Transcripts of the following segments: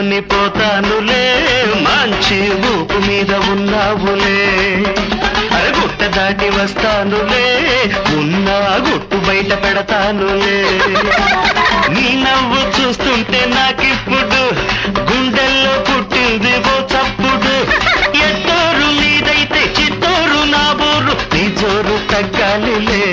లేపుకొని పోతానులే మంచి ఊపు మీద ఉన్నావులే అరే గుట్ట దాటి వస్తానులే ఉన్న గుట్టు బయట పెడతానులే నీ నవ్వు చూస్తుంటే నాకిప్పుడు గుండెల్లో పుట్టింది ఓ చప్పుడు ఎట్టోరు నీదైతే చిత్తూరు నా బోరు నీ జోరు తగ్గాలిలే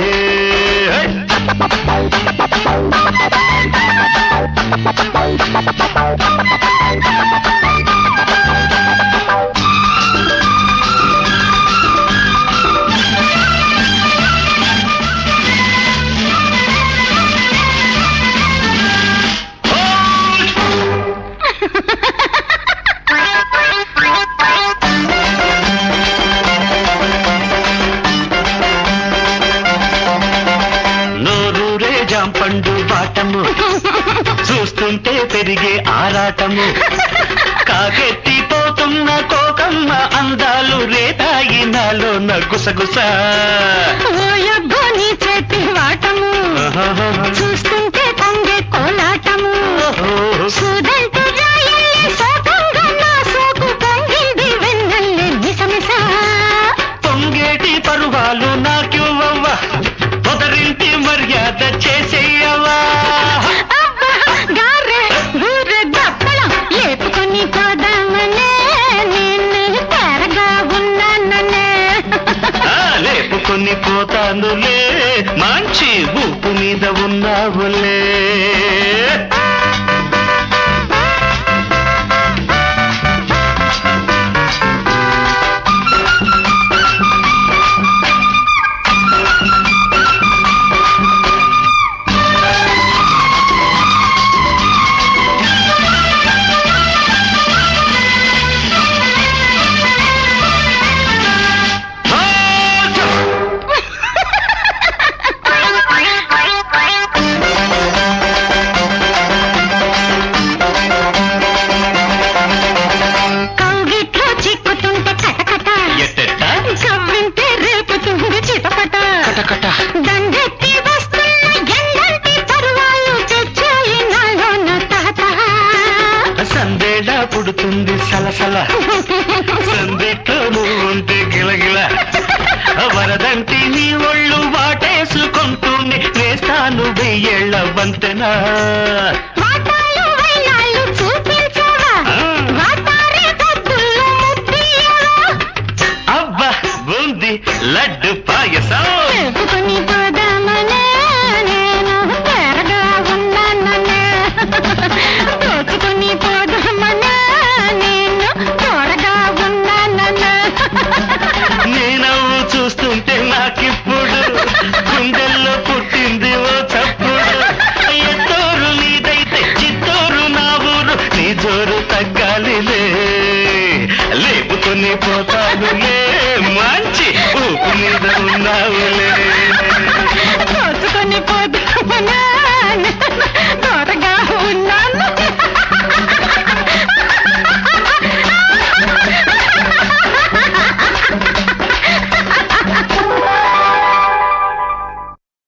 నోరూరే జాంపండు బాటము చూస్తుంటే పెరిగే ఆరాటము కాకెత్తిపోతున్న కోకమ్మ అందాలు రేతాయి నాలో నగుసగుస ఓయబ్బో నీ చేతి వాటము చూస్తుంటే పొంగే కోలాటము సుదంటు రాయల్లి సోకంగా నా సోకు పొంగింది వెన్నెల్లి మిసమిస పొంగేటి పరువాలు నాకివ్వవ్వ పొదరింటి మర్యాద చేసేయవా అబ్బా గారె ఊరె దప్పలం లేపుకొని పోదామనే నేను తెరగా ఉన్నాననే ఆ, లేపుకొని పోతానులే మంచి ఊపు మీద ఉన్నావులే కౌగిట్లో చిక్కుతుంటే కటకట ఎట్టెట్ట కవ్వింటే రేపుతుంది చిటపట కటకట దండెత్తి వస్తున్న ఎండంటి పరువాలు తెచ్చాయి నాలోన తాత సందేడ పుడుతుంది సలసల సందిట్లో నువ్వు ఉంటే గిలగిల వరదంటి నీ ఒళ్ళు వాటేసుకుంటూనే వేస్తాను వెయ్యేళ్ల వంతెనా వాటాలు వైనాలు చూపించవా వాటారే దద్దుల్లో ముద్దియవా అబ్బా బూంది లడ్డు పాయసం చెప్పుకొని పోదామనే నేను తెరగా ఉన్నాననే దోచుకొని పోదామనే నేను తోడగా ఉన్నాననే నేనవ్వు చూస్తుంటే నాకిప్పుడు గుండెల్లో పుట్టింది ఓ చప్పుడు ఎత్తోరు నీదైతే చిత్తూరు నా ఊరు నీ జోరు తగ్గాలిలే లేపుకొని పోతానులే